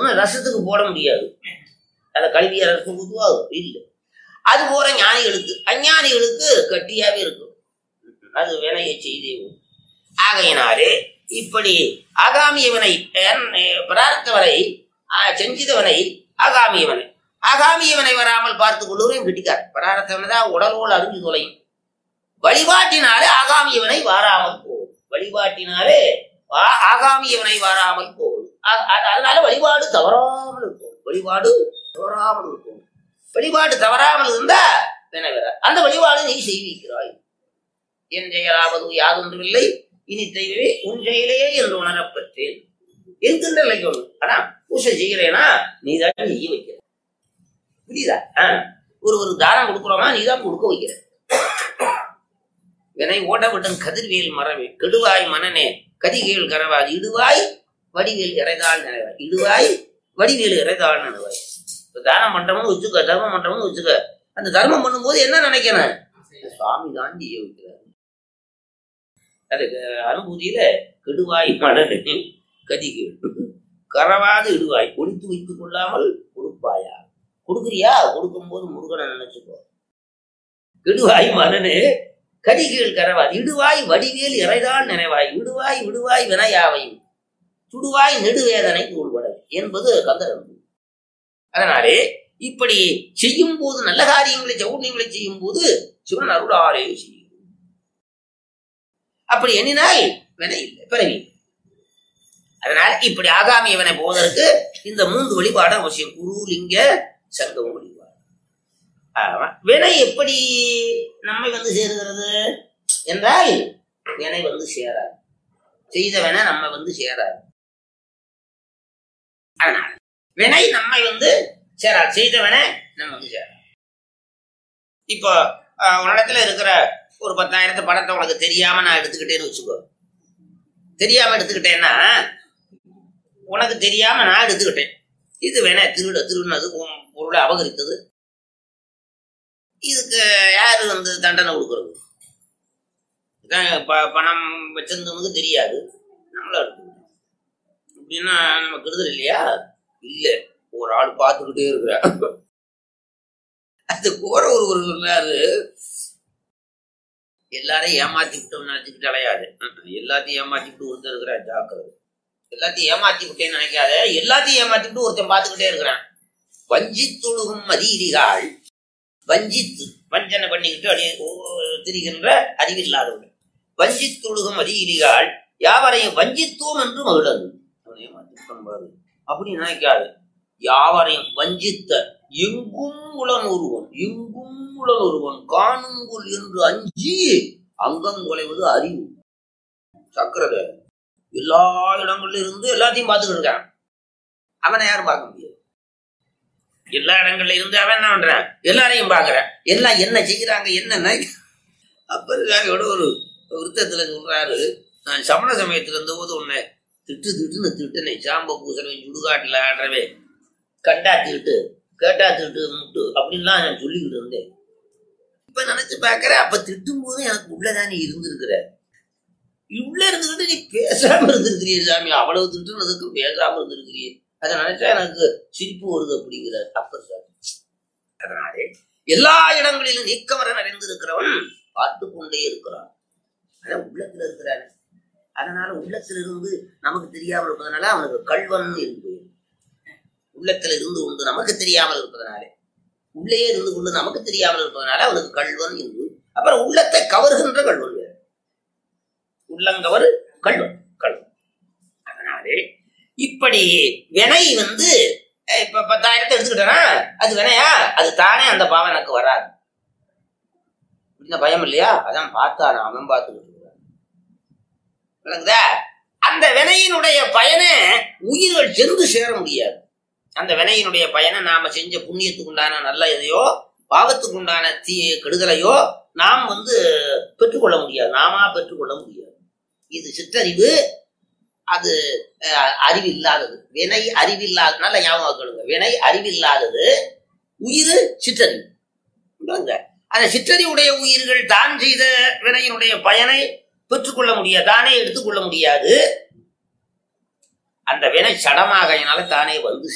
ரசத்துக்கு போட முடியாது அதை கல்வியை ரசம் ஊத்துவா இல்லை அது போற ஞானிகளுக்கு அஞ்ஞானிகளுக்கு கட்டியாவே இருக்கும் அது வினையை செய்தே உண்டு. ஆகையினாலே இப்படி ஆகாமியவனை அஹ், பிரார்த்தவனை ஆஹ், செஞ்சிதவனை ஆகாமியவனை ஆகாமியவனை வராமல் பார்த்து கொள்ளுவரையும் கிட்டிக்கார் பிரார்த்தவனை தான் உடலோடு அறிஞ்சு தொலையும் வழிபாட்டினாலே ஆகாமியவனை வாராமல் போகும் வழிபாட்டினாலே ஆ- ஆகாமியவனை வாராமல் போகும் அ- அ- அதனால வழிபாடு தவறாமல் இருக்கும் வழிபாடு தவறாமல் இருக்கும் வழிபாடு தவறாமல் இருந்தா வினவர அந்த வழிபாடு நீ செய்விக்கிறாய் என் செயலாவது யாதொன்றுமில்லை இனி தெய்வமே உன் செயலே என்று உணரப் பெற்றேன் என்கின்ற நிலைக்கு ஒண்ணு ஆனா பூசை செய்கிறேனா நீ தான் செய்ய வைக்கிற புரியுதா ஆ. ஒரு ஒரு தானம் கொடுக்குறோமா நீ தான் கொடுக்க வைக்கிற வினை ஓடவிட்டன் கதிர்வேல் மரவே கெடுவாய் மனனே கதிகேள் கரவாது இடுவாய் வடிவேல் இறைதாள் நினைவாய் இடுவாய் வடிவேல் இறைதாள் நினைவாய் இப்ப தானம் பண்றோம்னு வச்சுக்க தர்மம் பண்றோம்னு வச்சுக்க அந்த தர்மம் பண்ணும்போது என்ன நினைக்கணும் சுவாமி தான் செய்ய வைக்கிறார் அதுக்கு அனுபூதியில கெடுவாய் மனனே கதிகேள் கரவாது இடுவாய் ஒழித்து வைத்துக் கொள்ளாமல் கொடுப்பாயா கொடுக்குறியா கொடுக்கும்போது முருகனை நினைச்சுக்கோ கெடுவாய் மனனே கடிகீழ் கரவாது இடுவாய் வடிவேல் இறைதாள் நினைவாய் விடுவாய் விடுவாய் வினையாவையும் சுடுவாய் நெடுவேதனை கூழ்பட என்பது கந்தரம்பு அதனாலே இப்படி செய்யும் போது நல்ல காரியங்களை சௌர்ணியங்களை செய்யும் போது சிவன் அருளாலே செய்யும் அப்படி எண்ணினால் வினை இல்லை பிறவி அதனால இப்படி ஆகாமியவனை போவதற்கு இந்த மூன்று வழிபாடு அவசியம் குரு லிங்க சங்கம் வழிபாடு ஆமா. வினை எப்படி நம்மை வந்து சேருகிறது என்றால் வினை வந்து சேராது செய்தவன நம்ம வந்து சேராது அதனால வினை நம்மை வந்து சேராது செய்தவன நம்ம வந்து சேராது இப்போ ஆஹ், உன்னிடத்துல இருக்கிற ஒரு பத்தாயிரத்து பணத்தை உனக்கு தெரியாம நான் எடுத்துக்கிட்டேன்னு வச்சுக்கோ தெரியாம எடுத்துக்கிட்டேன்னா உனக்கு தெரியாம நான் எடுத்துக்கிட்டேன் இது வேணா திருட திருடினது உன் பொருளை அபகரித்தது இதுக்கு யாரு வந்து தண்டனை கொடுக்கறது இதான் ப- பணம் வச்சிருந்தவனுக்கு தெரியாது நம்மள எடுத்துக்கிட்டோம் அப்படின்னா நம்ம கெடுதல் இல்லையா இல்ல ஒரு ஆள் பார்த்துக்கிட்டே இருக்கிற அது போற ஒரு ஒரு சொன்னாரு எல்லாரையும் ஏமாத்தி விட்டோம்னு நினைச்சுக்கிட்டு அலையாது ம்ம். எல்லாத்தையும் ஏமாத்தி விட்டு ஒருத்தர் இருக்கிறா ஜாக்கிரதை எல்லாத்தையும் ஏமாத்தி விட்டேன்னு நினைக்காத எல்லாத்தையும் ஏமாத்தி விட்டு ஒருத்தன் பார்த்துக்கிட்டே இருக்கிறான் வஞ்சித்துழுகும் மதியிரிகாள் வஞ்சித்து வஞ்சனை பண்ணிக்கிட்டு அப்படியே ஓ- திரிகின்ற அறிவில்லாதவன் வஞ்சித்துழுகும் அதிகாள் யாவரையும் வஞ்சித்தோம் என்று மகிழது அவனை ஏமாத்திருப்பான் பாரு. அப்படி நினைக்காது யாவரையும் வஞ்சித்த எங்கும் உளன் ஒருவன் எங்கும் உளன் ஒருவன் காணுங்குள் என்று அஞ்சி அங்கம் குலைவது அறிவு சக்கரத எல்லா இடங்கள்ல இருந்து எல்லாத்தையும் பார்த்துக்கிட்டு இருக்கான் அவனை யாரும் பார்க்க முடியாது எல்லா இடங்கள்ல இருந்து அவன் என்ன பண்றான் எல்லாரையும் பாக்குறான் எல்லாம் என்ன செய்யறாங்க என்ன நினைக்க- அப்ப இருக்காரோட ஒரு விருத்தத்துல சொல்றாரு நான் சமண சமயத்துல இருந்த போது உன்னை திட்டு திட்டுன்னு திட்டுனே சாம்ப பூசணம் சுடுகாட்டுல ஆடுறவே கண்டா திட்டு கேட்டா திட்டு முட்டு அப்படின்லாம் நான் சொல்லிக்கிட்டு இருந்தேன் இப்ப நினைச்சு பாக்குறேன் அப்ப திட்டும் போது எனக்கு உள்ளதான் நீ இருந்திருக்கிற உள்ள இருந்துகிட்டு நீ பேசாம இருந்திருக்கிறிய சாமி அவ்வளவு திட்டுனதுக்கு பேசாம இருந்திருக்கிறியே அதை நினைச்சா எனக்கு சிரிப்பு வருது அப்படிங்கிறார் அப்பர் சாமி அதனாலே எல்லா இடங்களிலும் நீக்கமர நிறைந்திருக்கிறவன் பார்த்து கொண்டே இருக்கிறான் ஆனா உள்ளத்துல இருக்கிறான் அதனால உள்ளத்துல இருந்து நமக்கு தெரியாமல் இருப்பதனால அவனுக்கு கல்வன் என்று உள்ளத்துல இருந்து கொண்டு நமக்கு தெரியாமல் இருப்பதனாலே உள்ளே இருந்து கொண்டு நமக்கு தெரியாமல் இருப்பதனால அவனுக்கு கல்வன் என்று அப்புறம் உள்ளத்தை கவர்கின்ற கல்வன் வேறு உள்ளங்கவர் கல்வன் கல்வன் அதனாலே இப்படி வினை வந்து அஹ், இப்ப பத்தாயிரத்தை எடுத்துக்கிட்டேன்னா அது வினையா அது தானே அந்த பாவம் எனக்கு வராது இந்த பயம் இல்லையா அதான் பார்த்தான் அவன் பார்த்துக்கிட்டு இருக்கிறான். விளங்குதா அந்த வினையினுடைய பயனை உயிர்கள் சென்று சேர முடியாது அந்த வினையினுடைய பயனை நாம செஞ்ச புண்ணியத்துக்கு உண்டான நல்ல எதையோ பாவத்துக்கு உண்டான தீ கெடுதலையோ நாம் வந்து பெற்றுக்கொள்ள முடியாது நாமா பெற்றுக்கொள்ள முடியாது இது சிற்றறிவு அது அஹ், அறிவு இல்லாதது வினை அறிவில்லாத நல்ல ஞாபகம் வச்சுக்கொள்ளுங்க. வினை அறிவில்லாதது உயிர் சிற்றறிவு புரியுதுங்க? அந்த சிற்றறிவுடைய உயிர்கள் தான் செய்த வினையினுடைய பயனை பெற்றுக்கொள்ள முடியாது தானே எடுத்துக்கொள்ள முடியாது அந்த வினை சடமாகையினால தானே வந்து